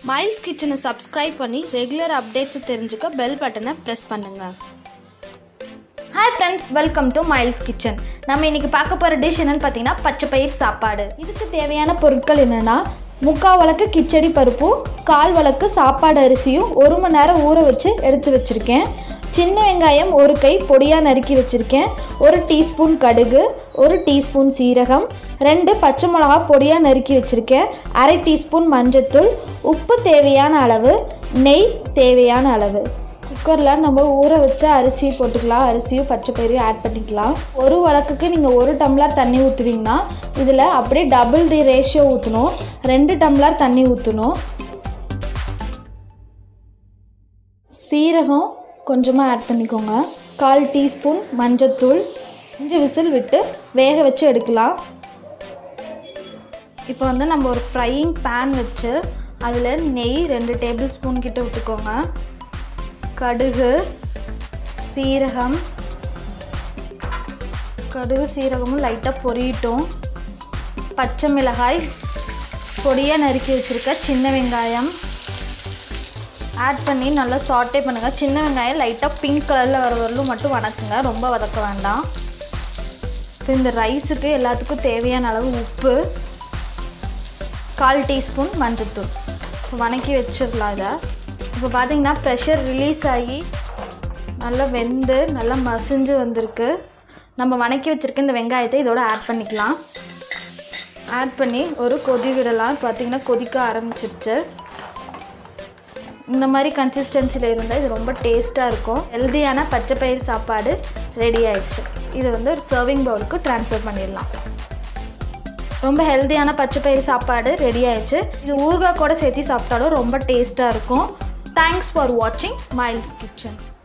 miles கிச்சனை subscribe பண்ணி regular updates தெரிஞ்சுக்க பெல் பட்டனை ப்ரெஸ் பண்ணுங்கள் hi friends welcome to Miles Kitchen நம்ம இன்னைக்கு பார்க்க போகிற டிஷ் என்னன்னு பார்த்தீங்கன்னா பச்சை பயிர் சாப்பாடு இதுக்கு தேவையான பொருட்கள் என்னென்னா முக்கால் வழக்கு கிச்சடி பருப்பும் கால் வழக்கு சாப்பாடு அரிசியும் ஒரு மணி நேரம் ஊற வச்சு எடுத்து வச்சுருக்கேன் சின்ன வெங்காயம் ஒரு கை பொடியாக நறுக்கி வச்சுருக்கேன் ஒரு டீஸ்பூன் கடுகு ஒரு டீஸ்பூன் சீரகம் ரெண்டு பச்சை மிளகா பொடியாக நறுக்கி வச்சுருக்கேன் அரை டீஸ்பூன் மஞ்சத்தூள் உப்பு தேவையான அளவு நெய் தேவையான அளவு குக்கரில் நம்ம ஊற வச்ச அரிசி போட்டுக்கலாம் அரிசியும் பச்சை பயிரையும் ஆட் பண்ணிக்கலாம் ஒரு வழக்குக்கு நீங்கள் ஒரு டம்ளர் தண்ணி ஊற்றுவீங்கன்னா இதில் அப்படியே டபுள் தி ரேஷியோ ஊற்றணும் ரெண்டு டம்ளர் தண்ணி ஊற்றணும் சீரகம் கொஞ்சமாக ஆட் பண்ணிக்கோங்க கால் டீஸ்பூன் மஞ்சத்தூள் அஞ்சு விசில் விட்டு வேக வச்சு எடுக்கலாம் இப்போ வந்து நம்ம ஒரு ஃப்ரையிங் பேன் வச்சு அதில் நெய் ரெண்டு டேபிள் ஸ்பூன் கிட்ட விட்டுக்கோங்க கடுகு சீரகம் கடுகு சீரகமும் லைட்டாக பொரியட்டும் பச்சை மிளகாய் பொடியாக நறுக்கி வச்சுருக்க சின்ன வெங்காயம் ஆட் பண்ணி நல்லா சாட்டே பண்ணுங்கள் சின்ன வெங்காயம் லைட்டாக பிங்க் கலரில் வர வரலும் மட்டும் வதக்குங்க ரொம்ப வதக்க வேண்டாம் இப்போ இந்த ரைஸுக்கு எல்லாத்துக்கும் தேவையான அளவு உப்பு கால் டீஸ்பூன் மஞ்சத்தூள் இப்போ வணக்கி வச்சிடலாம் இதை இப்போ பார்த்தீங்கன்னா ப்ரெஷர் ரிலீஸ் ஆகி நல்லா வெந்து நல்லா மசிஞ்சு வந்திருக்கு நம்ம வணக்கி வச்சுருக்க இந்த வெங்காயத்தை இதோட ஆட் பண்ணிக்கலாம் ஆட் பண்ணி ஒரு கொதி விடலாம் பார்த்தீங்கன்னா கொதிக்க ஆரம்பிச்சிருச்சு இந்த மாதிரி கன்சிஸ்டன்சியில் இருந்தால் இது ரொம்ப டேஸ்ட்டாக இருக்கும் ஹெல்தியான பச்சை பயிர் சாப்பாடு ரெடி ஆயிடுச்சு இது வந்து ஒரு சர்விங் பவுலுக்கு ட்ரான்ஸ்ஃபர் பண்ணிடலாம் ரொம்ப ஹெல்தியான பச்சை பயிர் சாப்பாடு ரெடி ஆயிடுச்சு இது ஊறுகாய் கூட சேர்த்து சாப்பிட்டாலும் ரொம்ப டேஸ்ட்டாக இருக்கும் தேங்க்ஸ் ஃபார் வாட்சிங் மைல்ஸ் கிச்சன்